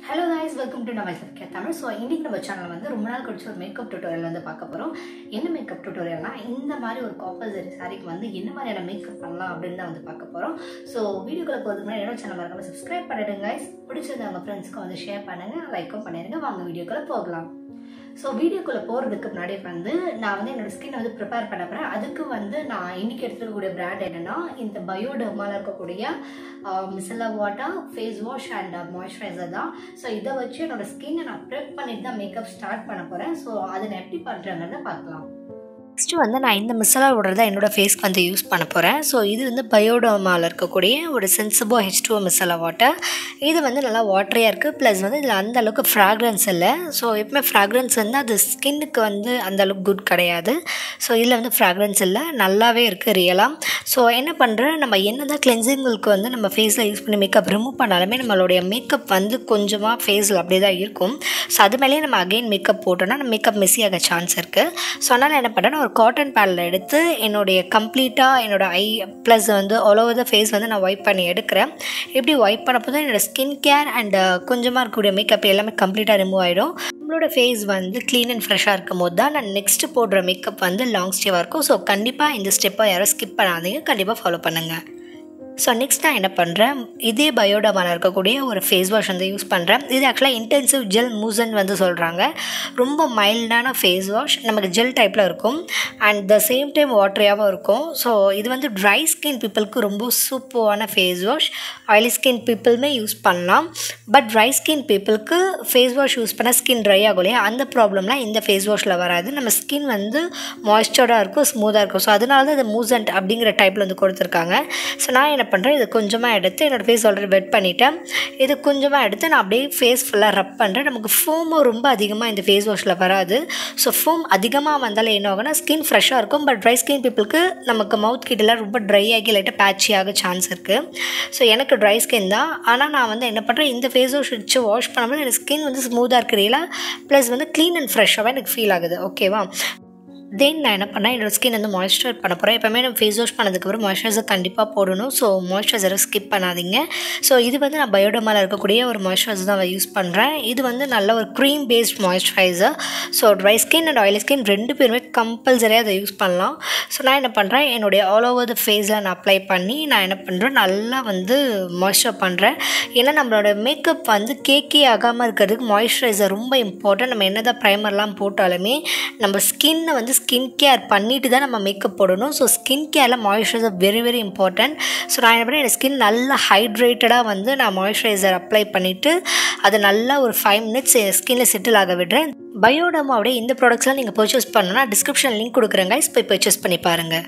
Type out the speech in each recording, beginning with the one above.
hello guys welcome to நம்ம K Tamil so இன்னைக்கு நம்ம சேனல் வந்து ரொம்ப நாள் கழிச்சு ஒரு மேக்கப் டியூட்டோரியல் வந்து பார்க்க போகிறோம் என்ன மேக்கப் டியூட்டோரியல்னா இந்த மாதிரி ஒரு காப்பர் சரி சாரிக்கு வந்து என்ன மாதிரியான மேக்கப் பண்ணலாம் அப்படின்னு தான் வந்து பார்க்க போகிறோம் ஸோ வீடியோக்குள்ள போகிறதுக்கு முன்னாடி என்னோட சேனல் மறக்காம சப்ஸ்கிரைப் பண்ணிடுங்க guys பிடிச்சது அவங்க ஃப்ரெண்ட்ஸ்க்கு வந்து ஷேர் பண்ணுங்க லைக்கும் பண்ணிடுங்க வாங்க வீடியோக்குள்ள போகலாம் ஸோ வீடியோக்குள்ளே போகிறதுக்கு முன்னாடி வந்து நான் வந்து என்னோட ஸ்கின் வந்து ப்ரிப்பேர் பண்ண போகிறேன் அதுக்கு வந்து நான் இன்னைக்கு எடுத்துக்கக்கூடிய பிராண்ட் என்னன்னா இந்த பயோடர்மாவில் இருக்கக்கூடிய micellar water face wash and moisturiser தான் ஸோ இதை வச்சு என்னோட ஸ்கின்னை நான் ப்ரெப் பண்ணிட்டு தான் மேக்கப் ஸ்டார்ட் பண்ண போகிறேன் ஸோ அதை நான் எப்படி பண்ணுறேங்கிறத பார்க்கலாம் நெக்ஸ்ட்டு வந்து நான் இந்த மிசலா வாட்டர் தான் என்னோடய ஃபேஸ்க்கு வந்து யூஸ் பண்ண போகிறேன் ஸோ இது வந்து பயோடோமாவில் இருக்கக்கூடிய ஒரு Sensibio H two micellar water இது வந்து நல்லா வாட்டரியாக இருக்குது ப்ளஸ் வந்து இதில் அந்த அளவுக்கு ஃப்ராக்ரன்ஸ் இல்லை ஸோ எப்பவுமே ஃப்ராக்ரன்ஸ் வந்து அது ஸ்கின்னுக்கு வந்து அந்த அளவுக்கு குட் கிடையாது ஸோ இதில் வந்து ஃப்ராக்ரன்ஸ் இல்லை நல்லாவே இருக்குது ரியலாக ஸோ என்ன பண்ணுறேன் நம்ம என்ன தான் கிளென்சிங்களுக்கு வந்து நம்ம ஃபேஸில் யூஸ் பண்ணி மேக்கப் ரிமூவ் பண்ணாலுமே நம்மளுடைய மேக்கப் வந்து கொஞ்சமாக ஃபேஸில் அப்படியே தான் இருக்கும் ஸோ அது மேலேயே நம்ம அகெயின் மேக்கப் போட்டோன்னா நம்ம மேக்கப் மிஸ்ஸி ஆக சான்ஸ் இருக்குது ஸோ அதனால் என்ன பண்ணுறேன் ஒரு காட்டன் பேடில் எடுத்து என்னுடைய கம்ப்ளீட்டாக என்னோட ஐ ப்ளஸ் வந்து ஆல் ஓவர் த ஃபேஸ் வந்து நான் ஒய்ப் பண்ணி எடுக்கிறேன் இப்படி ஒய்ப் பண்ணப்போ தான் என்னோடய ஸ்கின் கேர் அண்ட் கொஞ்சமாக இருக்கக்கூடிய மேக்கப் எல்லாமே கம்ப்ளீட்டாக ரிமூவ் ஆகிடும் நம்மளோட ஃபேஸ் வந்து க்ளீன் அண்ட் ஃப்ரெஷ்ஷாக இருக்கும் போது தான் நான் நெக்ஸ்ட்டு போடுற மேக்கப் வந்து லாங் ஸ்டேவாக இருக்கும் ஸோ கண்டிப்பாக இந்த ஸ்டெப்பை யாரும் ஸ்கிப் பண்ணாதீங்க கண்டிப்பாக ஃபாலோ பண்ணுங்கள் ஸோ நெக்ஸ்ட் நான் என்ன பண்ணுறேன் இதே பயோடமாவில் இருக்கக்கூடிய ஒரு ஃபேஸ் வாஷ் வந்து யூஸ் பண்ணுறேன் இது ஆக்சுவலாக இன்டென்சிவ் ஜெல் மூசன் வந்து சொல்கிறாங்க ரொம்ப மைல்டான ஃபேஸ் வாஷ் நமக்கு ஜெல் டைப்பில் இருக்கும் அண்ட் த சேம் டைம் வாட்டரியாகவும் இருக்கும் ஸோ இது வந்து ட்ரை ஸ்கின் பீப்புளுக்கு ரொம்ப சூப்பரான ஃபேஸ் வாஷ் ஆயிலி ஸ்கின் பீப்புளுமே யூஸ் பண்ணலாம் பட் ட்ரை ஸ்கின் பீப்புளுக்கு ஃபேஸ் வாஷ் யூஸ் பண்ணால் ஸ்கின் ட்ரை ஆகும் இல்லையா அந்த ப்ராப்ளம்லாம் இந்த ஃபேஸ் வாஷில் வராது நம்ம ஸ்கின் வந்து மாய்ஸ்சராக இருக்கும் ஸ்மூத்தாக இருக்கும் ஸோ அதனால தான் இது மூசன்ட் அப்படிங்கிற டைப்பில் வந்து கொடுத்துருக்காங்க ஸோ நான் என்ன பண்ணுறேன் இது கொஞ்சமாக எடுத்து என்னோடய ஃபேஸ் ஆல்ரெடி வெட் பண்ணிவிட்டேன் இது கொஞ்சமாக எடுத்து நான் அப்படியே ஃபேஸ் ஃபுல்லாக ரப் பண்ணுறேன் நமக்கு ஃபோமும் ரொம்ப அதிகமாக இந்த ஃபேஸ் வாஷில் வராது ஸோ ஃபோம் அதிகமாக வந்தாலும் என்ன ஆகும்னா ஸ்கின் ஃப்ரெஷ்ஷாக இருக்கும் பட் ட்ரை ஸ்கின் பீப்புளுக்கு நமக்கு மவுத் கிட்டலாம் ரொம்ப ட்ரை ஆகி லைட்டாக பேட்சி ஆக சான்ஸ் இருக்குது ஸோ எனக்கு ட்ரை ஸ்கின் தான் ஆனால் நான் வந்து என்ன பண்ணுறேன் இந்த ஃபேஸ் வாஷ் வச்சு வாஷ் பண்ணும்போது எனக்கு ஸ்கின் வந்து ஸ்மூத்தாக இருக்கிறீங்களா ப்ளஸ் வந்து க்ளீன் அண்ட் ஃப்ரெஷ்ஷாகவே எனக்கு ஃபீல் ஆகுது ஓகேவா தென் நான் என்ன பண்ணேன் என்னோடய ஸ்கின் வந்து மாய்ஸ்சரைஸ் பண்ண போகிறேன் எப்போவுமே நம்ம ஃபேஸ் வாஷ் பண்ணதுக்கப்புறம் மாய்ஸ்சரைசர் கண்டிப்பாக போடணும் ஸோ மாய்ஸ்சரைசரை ஸ்கிப் பண்ணாதீங்க ஸோ இது வந்து நான் பயோடமாவில் இருக்கக்கூடிய ஒரு மாய்ஸ்சரைசர் தான் யூஸ் பண்ணுறேன் இது வந்து நல்ல ஒரு cream based moisturiser so dry skin and oily skin ரெண்டு பேருமே கம்பல்சரியாக அதை யூஸ் பண்ணலாம் ஸோ நான் என்ன பண்ணுறேன் என்னுடைய ஆல் ஓவர் த ஃபேஸில் நான் அப்ளை பண்ணி நான் என்ன பண்ணுறேன் நல்லா வந்து மாய்ஸ்சர் பண்ணுறேன் ஏன்னா நம்மளோட மேக்கப் வந்து கேக்கே ஆகாமல் இருக்கிறதுக்கு மாய்ஸ்சரைசர் ரொம்ப இம்பார்ட்டன்ட் நம்ம என்ன தான் ப்ரைமர்லாம் போட்டாலுமே நம்ம ஸ்கின்னை வந்து ஸ்கின் கேர் பண்ணிட்டு தான் நம்ம மேக்கப் போடணும் ஸோ ஸ்கின் கேரில் moisturiser very very important so நான் என்ன பண்ணேன் என் ஸ்கின் நல்லா ஹைட்ரேட்டடாக வந்து நான் மாய்ஸ்சரைசர் அப்ளை பண்ணிவிட்டு அதை நல்லா ஒரு ஃபைவ் மினிட்ஸ் என் ஸ்கின்னில் செட்டில் ஆக விடுறேன் பயோடமாவோட இந்த ப்ராடக்ட்ஸ்லாம் நீங்கள் பர்ச்சேஸ் பண்ணணும்னா டிஸ்கிரிப்ஷன் லிங்க் கொடுக்குறேங்க போய் பர்ச்சேஸ் பண்ணி பாருங்கள்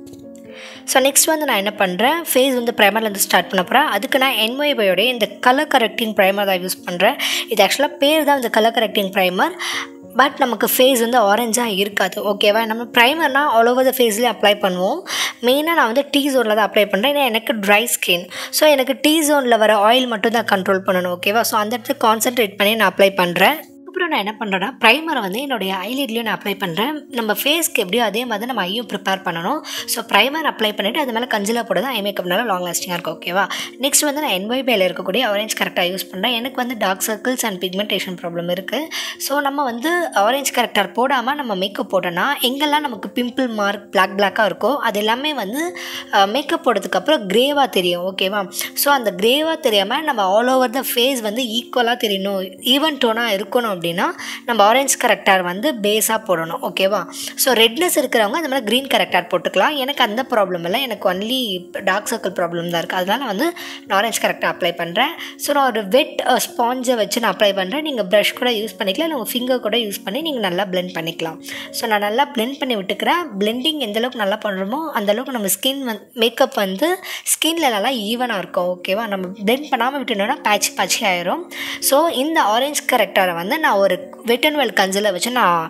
ஸோ நெக்ஸ்ட் வந்து நான் என்ன பண்ணுறேன் ஃபேஸ் வந்து ப்ரைமர்லேருந்து ஸ்டார்ட் பண்ண போகிறேன் அதுக்கு நான் என்ஒய்பயோடைய இந்த கலர் கரெக்டிங் ப்ரைமர் தான் யூஸ் பண்ணுறேன் இது ஆக்சுவலாக பேர் தான் இந்த கலர் கரெக்டிங் ப்ரைமர் பட் நமக்கு ஃபேஸ் வந்து ஆரஞ்சாக இருக்காது ஓகேவா நம்ம ப்ரைமர்னால் ஆல் ஓவர் த ஃபேஸ்லேயே அப்ளை பண்ணுவோம் மெயினாக நான் வந்து டீ ஜோனில் தான் அப்ளை பண்ணுறேன் ஏன்னா எனக்கு ட்ரை ஸ்கின் ஸோ எனக்கு டீ ஜோனில் வர ஆயில் மட்டும் தான் கண்ட்ரோல் பண்ணணும் ஓகேவா ஸோ அந்த இடத்துல கான்சென்ட்ரேட் பண்ணி நான் அப்ளை பண்ணுறேன் அப்புறம் நான் என்ன பண்ணுறேன்னா ப்ரைமரை வந்து என்னுடைய ஐலிட்லேயும் நான் அப்ளை பண்ணுறேன் நம்ம ஃபேஸ்க்கு எப்படியோ அதே மாதிரி நம்ம ஐயும் ப்ரிப்பேர் பண்ணணும் ஸோ ப்ரைமர் அப்ளை பண்ணிவிட்டு அது மேலே கஞ்சில் போட தான் ஐ மேக்கப்னால லாங் லாஸ்டிங்காக இருக்கும் ஓகேவா நெக்ஸ்ட் வந்து நான் என்ஒய்பியில் இருக்கக்கூடிய ஆரஞ்ச் கரெக்டாக யூஸ் பண்ணுறேன் எனக்கு வந்து dark circles and pigmentation problem இருக்குது ஸோ நம்ம வந்து ஆரஞ்ச் கரெக்டாக போடாமல் நம்ம மேக்கப் போட்டோன்னா எங்கெல்லாம் நமக்கு பிம்பிள் மார்க் பிளாக் பிளாக்காக இருக்கோ அது எல்லாமே வந்து மேக்கப் போட்டதுக்கப்புறம் க்ரேவாக தெரியும் ஓகேவா ஸோ அந்த க்ரேவாக தெரியாமல் நம்ம ஆல் ஓவர் த ஃபேஸ் வந்து ஈக்குவலாக தெரியணும் ஈவன் டோனாக இருக்கணும் அப்படின்னா நம்ம ஆரஞ்ச் கரெக்டார் வந்து பேஸாக போடணும் ஓகேவா ஸோ ரெட்னஸ் இருக்கிறவங்க அந்த மாதிரி க்ரீன் கரெக்டார் போட்டுக்கலாம் எனக்கு அந்த ப்ராப்ளம் இல்லை எனக்கு ஒன்லி டார்க் சர்க்கிள் ப்ராப்ளம் தான் இருக்குது அதனால் வந்து நான் ஆரஞ்ச் கரெக்டாக அப்ளை பண்ணுறேன் ஸோ நான் ஒரு வெட் ஸ்பாஞ்சை வச்சு நான் அப்ளை பண்ணுறேன் நீங்கள் ப்ரஷ் கூட யூஸ் பண்ணிக்கலாம் இல்லை உங்கள் ஃபிங்கர் கூட யூஸ் பண்ணி நீங்கள் நல்லா பிளெண்ட் பண்ணிக்கலாம் ஸோ நான் நல்லா பிளெண்ட் பண்ணி விட்டுக்கிறேன் பிளெண்டிங் எந்த அளவுக்கு நல்லா பண்ணுறோமோ அந்தளவுக்கு நம்ம ஸ்கின் வந்து மேக்கப் வந்து ஸ்கின்ல நல்லா ஈவனாக இருக்கும் ஓகேவா நம்ம பிளெண்ட் பண்ணாமல் விட்டுனோன்னா பேட்ச் பேட்சி ஆயிரும் ஸோ இந்த ஆரஞ்ச் கரெக்டாரை வந்து நான் ஒரு வெட் அண்ட் வெல் கஞ்சில் வச்சு நான்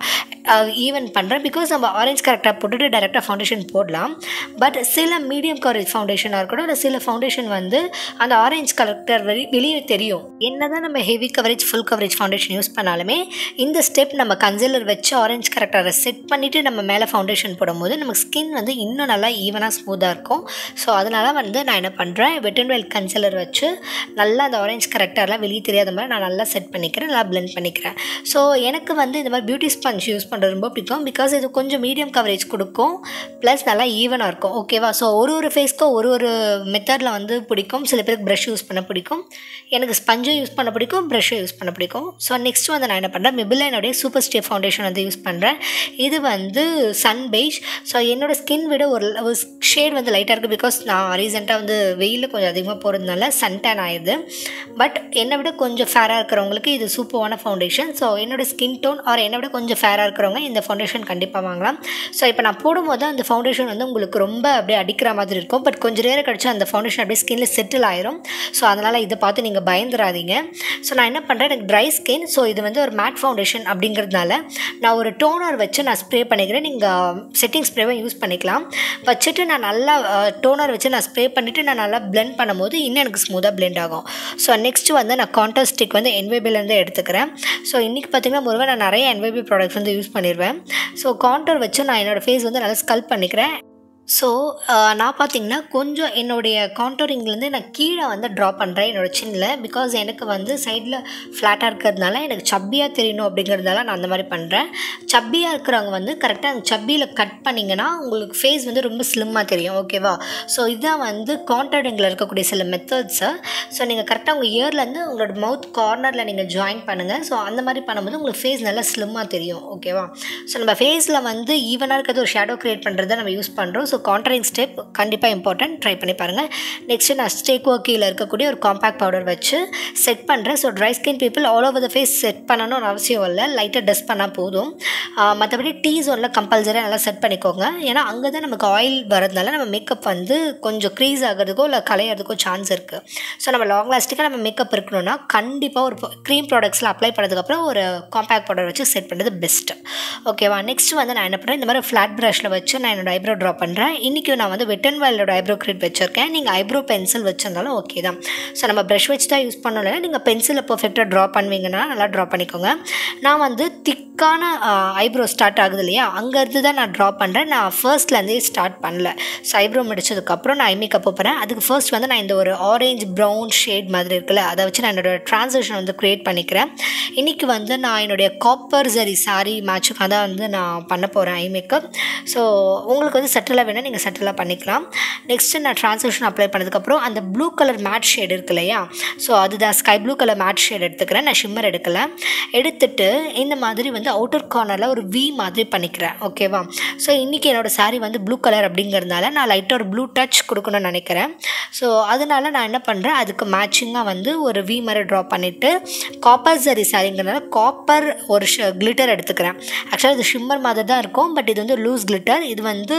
ஈவன் பண்ணுறேன் பிகாஸ் நம்ம ஆரஞ்ச் கரெக்டாக போட்டுட்டு டேரெக்டாக ஃபவுண்டேஷன் போடலாம் பட் சில மீடியம் கவரேஜ் ஃபவுண்டேஷனாக இருக்கட்டும் இல்லை சில ஃபவுண்டேஷன் வந்து அந்த ஆரஞ்ச் கலெக்டர் வெளி வெளியே தெரியும் என்ன தான் நம்ம heavy coverage full coverage foundation use பண்ணாலுமே இந்த ஸ்டெப் நம்ம கன்சிலர் வச்சு ஆரஞ்ச் கரெக்டரை செட் பண்ணிவிட்டு நம்ம மேலே ஃபவுண்டேஷன் போடும்போது நமக்கு ஸ்கின் வந்து இன்னும் நல்லா ஈவனாக ஸ்மூத்தாக இருக்கும் ஸோ அதனால வந்து நான் என்ன பண்ணுறேன் வெட் அண்ட் வெல் கன்சிலர் வச்சு நல்லா அந்த ஆரஞ்ச் கரெக்டர்லாம் வெளியே தெரியாத மாதிரி நான் நல்லா செட் பண்ணிக்கிறேன் நல்லா பிளெண்ட் பண்ணிக்கிறேன் ஸோ எனக்கு வந்து இந்த மாதிரி பியூட்டி ஸ்பஞ்ச் யூஸ் பண்ணுறது ரொம்ப பிடிக்கும் பிகாஸ் இது கொஞ்சம் மீடியம் கவரேஜ் கொடுக்கும் ப்ளஸ் நல்லா ஈவனாக இருக்கும் ஓகேவா ஸோ ஒரு ஒரு ஃபேஸ்க்கும் ஒரு ஒரு மெத்தடில் வந்து பிடிக்கும் சில பேருக்கு ப்ரஷ் யூஸ் பண்ண பிடிக்கும் எனக்கு ஸ்பஞ்சும் யூஸ் பண்ண பிடிக்கும் ப்ரஷ்ஷும் யூஸ் பண்ண பிடிக்கும் ஸோ நெக்ஸ்ட் வந்து நான் என்ன பண்ணுறேன் மிபிலைனுடைய சூப்பர் ஸ்டே ஃபவுண்டேஷன் வந்து யூஸ் பண்ணுறேன் இது வந்து சன் பெய்ஜ் ஸோ என்னோடய ஸ்கின் விட ஒரு ஒரு ஷேட் வந்து லைட்டாக இருக்குது பிகாஸ் நான் ரீசெண்டாக வந்து வெயிலில் கொஞ்சம் அதிகமாக போகிறதுனால சன் டேன் ஆயிடுது பட் என்னை விட கொஞ்சம் ஃபேராக இருக்கிறவங்களுக்கு இது சூப்பரான ஃபவுண்டேஷன் ஸோ என்னோடய ஸ்கின் டோன் ஆர் என்னை விட கொஞ்சம் ஃபேராக இருக்கிறவங்க இந்த ஃபவுண்டேஷன் கண்டிப்பாக வாங்கலாம் ஸோ இப்போ நான் போடும்போது அந்த ஃபவுண்டேஷன் வந்து உங்களுக்கு ரொம்ப அப்படியே அடிக்கிற மாதிரி இருக்கும் பட் கொஞ்சம் நேரம் கழிச்சு அந்த ஃபவுண்டேஷன் அப்படியே ஸ்கின்ல செட்டில் ஆயிரும் ஸோ அதனால் இதை பார்த்து நீங்கள் பயந்துடாதீங்க ஸோ நான் என்ன பண்ணுறேன் எனக்கு ட்ரை ஸ்கின் ஸோ இது வந்து ஒரு மேட் ஃபவுண்டேஷன் அப்படிங்கிறதுனால நான் ஒரு டோனர் வச்சு நான் ஸ்ப்ரே பண்ணிக்கிறேன் நீங்கள் செட்டிங் ஸ்ப்ரேவை யூஸ் பண்ணிக்கலாம் வச்சுட்டு நான் நல்லா டோனர் வச்சு நான் ஸ்ப்ரே பண்ணிவிட்டு நான் நல்லா பிளெண்ட் பண்ணும்போது இன்னும் எனக்கு ஸ்மூத்தாக பிளெண்ட் ஆகும் ஸோ நெக்ஸ்ட் வந்து நான் கான்டர் ஸ்டிக் வந்து என்வைபிலேருந்து எடுத்துக்கிறேன் ஸோ இன்றைக்கி பார்த்தீங்கன்னா முருகன் நான் நிறைய என்வைபி ப்ராடக்ட்ஸ் வந்து யூஸ் பண்ணிடுவேன் ஸோ கான்டர் வச்சு நான் என்னோடய ஃபேஸ் வந்து நல்லா ஸ்கல்ப் பண்ணிக்கிறேன் ஸோ நான் பார்த்தீங்கன்னா கொஞ்சம் என்னுடைய கான்டோரிங்லேருந்து நான் கீழே வந்து ட்ரா பண்ணுறேன் என்னோடய சின்னில் பிகாஸ் எனக்கு வந்து சைடில் ஃப்ளாட்டாக இருக்கிறதுனால எனக்கு சப்பியாக தெரியணும் அப்படிங்கிறதால நான் அந்த மாதிரி பண்ணுறேன் சப்பியாக இருக்கிறவங்க வந்து கரெக்டாக அந்த சப்பியில் கட் பண்ணிங்கன்னா உங்களுக்கு ஃபேஸ் வந்து ரொம்ப ஸ்லிம்மாக தெரியும் ஓகேவா ஸோ இதுதான் வந்து கான்டோரிங்கில் இருக்கக்கூடிய சில மெத்தட்ஸு ஸோ நீங்கள் கரெக்டாக உங்கள் இயர்லேருந்து உங்களோட மவுத் கார்னரில் நீங்கள் ஜாயின் பண்ணுங்கள் ஸோ அந்த மாதிரி பண்ணும்போது உங்களுக்கு ஃபேஸ் நல்லா ஸ்லிம்மாக தெரியும் ஓகேவா ஸோ நம்ம ஃபேஸில் வந்து ஈவனாக இருக்கிறது ஒரு ஷேடோ க்ரியேட் பண்ணுறதை நம்ம யூஸ் பண்ணுறோம் ஸோ ஸோ கான்ட்ரிங் ஸ்டெப் கண்டிப்பாக இம்பார்ட்டன்ட் ட்ரை பண்ணி பாருங்கள் நெக்ஸ்ட்டு நான் ஸ்டேக் கீழே இருக்கக்கூடிய ஒரு காம்பேக்ட் பவுடர் வச்சு செட் பண்ணுறேன் so dry skin people all over the face set பண்ணணும்னு அவசியம் இல்லை லைட்டாக டஸ்ட் பண்ணால் போதும் மற்றபடி டீ ஜோனில் கம்பல்சரியாக நல்லா செட் பண்ணிக்கோங்க ஏன்னா அங்கே தான் நமக்கு ஆயில் வரதுனால நம்ம மேக்கப் வந்து கொஞ்சம் க்ரீஸ் ஆகிறதுக்கோ இல்லை கலையிறதுக்கோ சான்ஸ் இருக்குது ஸோ நம்ம லாங் லாஸ்டிக்காக நம்ம மேக்கப் இருக்கணும்னா கண்டிப்பாக ஒரு க்ரீம் ப்ராடக்ட்ஸில் அப்ளை பண்ணதுக்கப்புறம் ஒரு காம்பேக்ட் பவுடர் வச்சு செட் பண்ணுறது பெஸ்ட்டு ஓகேவா நெக்ஸ்ட் வந்து நான் என்ன பண்ணுறேன் இந்த மாதிரி ஃப்ளாட் ப்ரஷில் வச்சு நான் என்னோட ஐப்ரோ ட்ரா பண்ணுறேன் இன்றைக்கி நான் வந்து வெட் அண்ட் வைல்டோட ஐப்ரோ கிரிட் வச்சுருக்கேன் நீங்கள் ஐப்ரோ பென்சில் வச்சிருந்தாலும் ஓகே தான் ஸோ நம்ம ப்ரஷ் வச்சு தான் யூஸ் பண்ணல நீங்கள் பென்சிலில் பர்ஃபெக்டாக ட்ரா பண்ணுவீங்கன்னா நல்லா ட்ரா பண்ணிக்கோங்க நான் வந்து திக்கான ஐப்ரோ ஸ்டார்ட் ஆகுது இல்லையா அங்கேருந்து தான் நான் ட்ரா பண்ணுறேன் நான் ஃபர்ஸ்ட்லேருந்தே ஸ்டார்ட் பண்ணல ஸோ ஐப்ரோ முடிச்சதுக்கப்புறம் நான் ஐ மேக்கப் போகிறேன் அதுக்கு ஃபர்ஸ்ட் வந்து நான் இந்த ஒரு ஆரேஞ்ச் ப்ரௌன் ஷேட் மாதிரி இருக்குல்ல அதை வச்சு நான் என்னோடய ட்ரான்ஸ்லேஷன் வந்து க்ரியேட் பண்ணிக்கிறேன் இன்றைக்கி வந்து நான் என்னுடைய காப்பர் சரி சாரி மேட்சுக்காக தான் வந்து நான் பண்ண போகிறேன் ஐ மேக்கப் ஸோ உங்களுக்கு வந்து செட்டிலாக வேணால் நீங்கள் செட்டிலாக பண்ணிக்கலாம் நெக்ஸ்ட்டு நான் ட்ரான்ஸ்லேஷன் அப்ளை பண்ணதுக்கப்புறம் அந்த ப்ளூ கலர் மேட் ஷேட் இருக்கு இல்லையா ஸோ அதுதான் sky blue colour matte shade எடுத்துக்கிறேன் நான் ஷிம்மர் எடுக்கலை எடுத்துட்டு இந்த மாதிரி வந்து அவுட்டர் கார்னரில் ஒரு வி மாதிரி பண்ணிக்கிறேன் ஓகேவா ஸோ இன்றைக்கி என்னோடய சாரீ வந்து ப்ளூ கலர் அப்படிங்கிறதுனால நான் லைட்டாக ஒரு ப்ளூ டச் கொடுக்கணும்னு நினைக்கிறேன் ஸோ அதனால நான் என்ன பண்ணுறேன் அதுக்கு மேட்சிங்காக வந்து ஒரு வி மாதிரி ட்ரா பண்ணிவிட்டு காப்பர் சரி சாரிங்கிறதுனால காப்பர் ஒரு ஷ கிளிட்டர் எடுத்துக்கிறேன் ஆக்சுவலாக இது ஷிம்மர் மாதிரி தான் இருக்கும் பட் இது வந்து லூஸ் கிளிட்டர் இது வந்து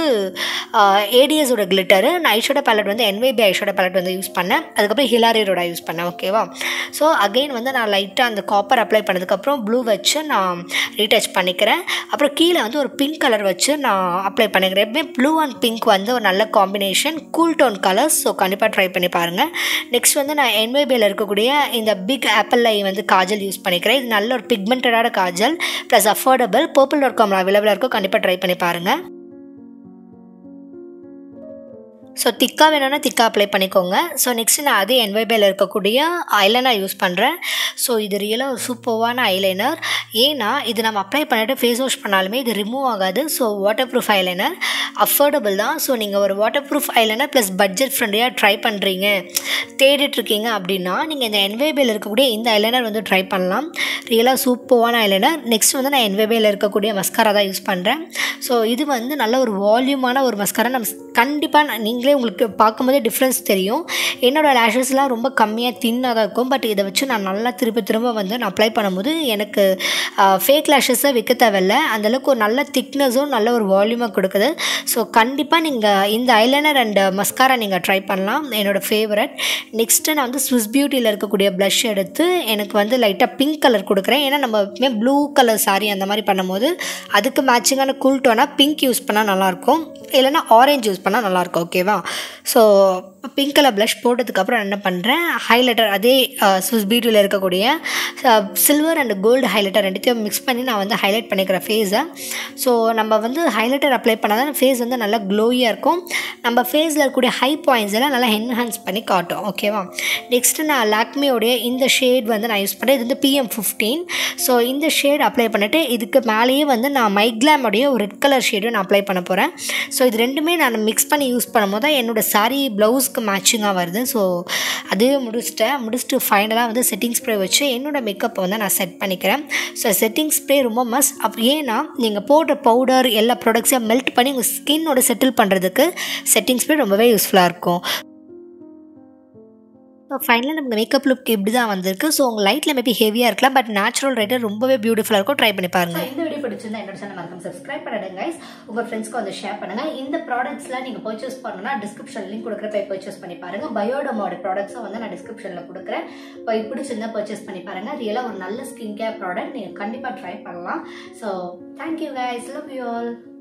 ஏடிஎஸோட கிளிட்டரு நான் ஐஷோட பேலட் வந்து என்வைபி ஐஷோட பேலட் வந்து யூஸ் பண்ணேன் அதுக்கப்புறம் ஹிலாரியோட யூஸ் பண்ணேன் ஓகேவா ஸோ அகெயின் வந்து நான் லைட்டாக அந்த காப்பர் அப்ளை பண்ணதுக்கப்புறம் ப்ளூ வச்சு நான் ரீடச் பண்ணிக்கிறேன் அப்புறம் கீழே வந்து ஒரு பிங்க் கலர் வச்சு நான் அப்ளை பண்ணிக்கிறேன் எப்பவுமே ப்ளூ அண்ட் பிங்க் வந்து ஒரு நல்ல combination cool tone colours so கண்டிப்பாக ட்ரை பண்ணி பாருங்கள் நெக்ஸ்ட் வந்து நான் என்வைபியில் இருக்கக்கூடிய இந்த பிக் ஆப்பிள் ஐ வந்து காஜல் யூஸ் பண்ணிக்கிறேன் இது நல்ல ஒரு பிக்மெண்டடான kajal plus affordable Purplle dot காமில் அவைலபிளாக இருக்கும் கண்டிப்பாக ட்ரை பண்ணி பாருங்கள் ஸோ திக்காக வேணும்னா திக்காக அப்ளை பண்ணிக்கோங்க ஸோ நெக்ஸ்ட் நான் அதே என்வைபியில் இருக்கக்கூடிய ஐலைனர் யூஸ் பண்ணுறேன் ஸோ இது ரியலாக ஒரு சூப்பர்வான ஐலைனர் ஏன்னா இது நம்ம அப்ளை பண்ணிவிட்டு ஃபேஸ் வாஷ் பண்ணாலுமே இது ரிமூவ் ஆகாது so water proof eyeliner affordable தான் ஸோ நீங்கள் ஒரு water proof eyeliner plus budget ஃப்ரெண்ட்லியாக ட்ரை பண்ணுறீங்க தேடிட்டுருக்கீங்க அப்படின்னா நீங்கள் இந்த என்வைபியில் இருக்கக்கூடிய இந்த ஐலைனர் வந்து ட்ரை பண்ணலாம் ரியலாக சூப்பர்வான ஐலைனர் நெக்ஸ்ட் வந்து நான் என்வைபியில் இருக்கக்கூடிய மஸ்காரா தான் யூஸ் பண்ணுறேன் ஸோ இது வந்து நல்ல ஒரு வால்யூமான ஒரு மஸ்காரா நம்ம கண்டிப்பாக நீங்களே உங்களுக்கு பார்க்கும்போதே டிஃப்ரென்ஸ் தெரியும் என்னோடய லேஷஸ்லாம் ரொம்ப கம்மியாக தின்னாக தான் இருக்கும் பட் இதை வச்சு நான் நல்லா திரும்ப திரும்ப வந்து நான் அப்ளை பண்ணும்போது எனக்கு ஃபேக் லேஷஸை வைக்க தேவையில்ல அந்தளவுக்கு ஒரு நல்ல திக்னஸும் நல்ல ஒரு வால்யூமாக கொடுக்குது ஸோ கண்டிப்பாக நீங்கள் இந்த ஐலைனர் அண்ட் மஸ்காரா நீங்கள் ட்ரை பண்ணலாம் என்னோடய ஃபேவரட் நெக்ஸ்ட்டு நான் வந்து ஸ்விஸ் பியூட்டியில் இருக்கக்கூடிய ப்ளஷ் எடுத்து எனக்கு வந்து லைட்டாக பிங்க் கலர் கொடுக்குறேன் ஏன்னா நம்ம எப்பவுமே ப்ளூ கலர் சாரி அந்த மாதிரி பண்ணும்போது அதுக்கு மேட்சிங்கான கூல் டோனாக பிங்க் யூஸ் பண்ணால் நல்லாயிருக்கும் இல்லைன்னா ஆரஞ்சு யூஸ் பண்ணால் நல்லாயிருக்கும் ஓகேவா ஸோ பிங்க் கலர் ப்ளஷ் போட்டதுக்கப்புறம் என்ன பண்ணுறேன் ஹைலைட்டர் அதே ஸ்விஸ் பியூட்டியில் இருக்கக்கூடிய சில்வர் அண்ட் கோல்டு ஹைலைட்டர் ரெண்டுத்தையும் மிக்ஸ் பண்ணி நான் வந்து ஹைலைட் பண்ணிக்கிறேன் ஃபேஸை ஸோ நம்ம வந்து ஹைலைட்டர் அப்ளை பண்ணால் தான் ஃபேஸ் வந்து நல்லா க்ளோயாக இருக்கும் நம்ம ஃபேஸில் இருக்கக்கூடிய ஹை பாயிண்ட்ஸ் எல்லாம் நல்லா என்ஹான்ஸ் பண்ணி காட்டும் ஓகேவா நெக்ஸ்ட்டு நான் லாக்மியோடைய இந்த ஷேட் வந்து நான் யூஸ் பண்ணுறேன் இது வந்து பிஎம் ஃபிஃப்டீன் ஸோ இந்த ஷேட் அப்ளை பண்ணிவிட்டு இதுக்கு மேலேயே வந்து நான் மைக்லாமுடைய ஒரு ரெட் கலர் ஷேடும் நான் அப்ளை பண்ண போகிறேன் ஸோ இது ரெண்டுமே நான் மிக்ஸ் பண்ணி யூஸ் பண்ணும்போது தான் என்னோடய சாரீ ப்ளவுஸ்க்கு மேட்சிங்காக வருது ஸோ அதே முடிச்சிட்டேன் முடிச்சுட்டு ஃபைனலாக வந்து செட்டிங் ஸ்ப்ரே வச்சு என்னோடய மேக்கப்பை வந்து நான் செட் பண்ணிக்கிறேன் ஸோ செட்டிங் ஸ்ப்ரே ரொம்ப மஸ்ட் அப் ஏன்னா நீங்கள் போடுற பவுடர் எல்லா ப்ராடக்ட்ஸையும் மெல்ட் பண்ணி உங்கள் ஸ்கின்னோட செட்டில் பண்ணுறதுக்கு செட்டிங் ஸ்ப்ரே ரொம்பவே யூஸ்ஃபுல்லாக இருக்கும் ஸோ ஃபைனலாக நமக்கு மேக்கப் லுக் இப்படி தான் வந்திருக்கு ஸோ உங்கள் லைட்டில் மேபி ஹெவியாக இருக்கலாம் பட் நேச்சுரல் ரைட்டர் ரொம்பவே பியூட்டிஃபுல்லாக இருக்கும் ட்ரை பண்ணி பாருங்க இந்த வீடியோ பிடிச்சிருந்தா என்னோட சேனல் மறக்காம சப்ஸ்கிரைப் பண்ணிடுங்க கைஸ் உங்கள் ஃப்ரெண்ட்ஸ்க்கு வந்து ஷேர் பண்ணுங்க இந்த ப்ராடக்ட்ஸ்லாம் நீங்கள் பர்ச்சேஸ் பண்ணணும்னா டிஸ்கிரிப்ஷன் லிங்க் கொடுக்குற போய் பர்ச்சேஸ் பண்ணி பாருங்க பயோடமோட ப்ராடக்ட்ஸும் வந்து நான் டிஸ்கிரிப்ஷனில் கொடுக்குறேன் போய் பிடிச்சிருந்தா பர்ச்சேஸ் பண்ணி பாருங்க ரியலாக ஒரு நல்ல ஸ்கின் கேர் ப்ராடக்ட் நீங்கள் கண்டிப்பாக ட்ரை பண்ணலாம் so thank you guys love you all